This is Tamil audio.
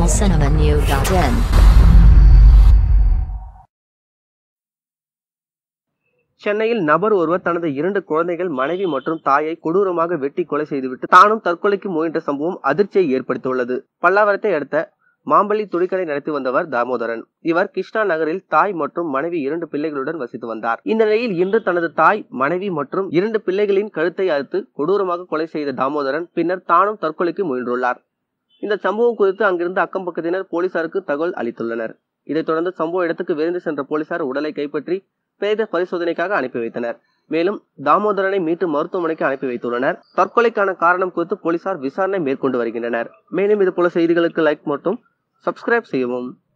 tamilcinemanew.in சென்னையில் நபர் ஒருவர் தனது இரண்டு குழந்தைகள் மனைவி மற்றும் தாயை கொடூரமாக வெட்டி கொலை செய்துவிட்டு தானும் தற்கொலைக்கு முயன்ற சம்பவம் அதிர்ச்சியை ஏற்படுத்தியுள்ளது பல்லாவரத்தை அடுத்த மாம்பள்ளி துணிக்கடை நடத்தி வந்தவர் தாமோதரன் இவர் கிருஷ்ணா நகரில் தாய் மற்றும் மனைவி இரண்டு பிள்ளைகளுடன் வசித்து வந்தார் இந்த நிலையில் இன்று தனது தாய் மனைவி மற்றும் இரண்டு பிள்ளைகளின் கழுத்தை அறுத்து கொடூரமாக கொலை செய்த தாமோதரன் பின்னர் தானும் தற்கொலைக்கு முயன்றுள்ளார் இந்த சம்பவம் குறித்து அங்கிருந்த அக்கம் பக்கத்தினர் போலீசாருக்கு தகவல் அளித்துள்ளனர் இதைத் தொடர்ந்து சம்பவ இடத்துக்கு விரைந்து சென்ற போலீசார் உடலை கைப்பற்றி பிரேத பரிசோதனைக்காக அனுப்பி வைத்தனர் மேலும் தாமோதரனை மீட்டு மருத்துவமனைக்கு அனுப்பி வைத்துள்ளனர் தற்கொலைக்கான காரணம் குறித்து போலீசார் விசாரணை மேற்கொண்டு வருகின்றனர் மேலும் இது போல செய்திகளுக்கு லைக் மற்றும் சப்ஸ்கிரைப் செய்யவும்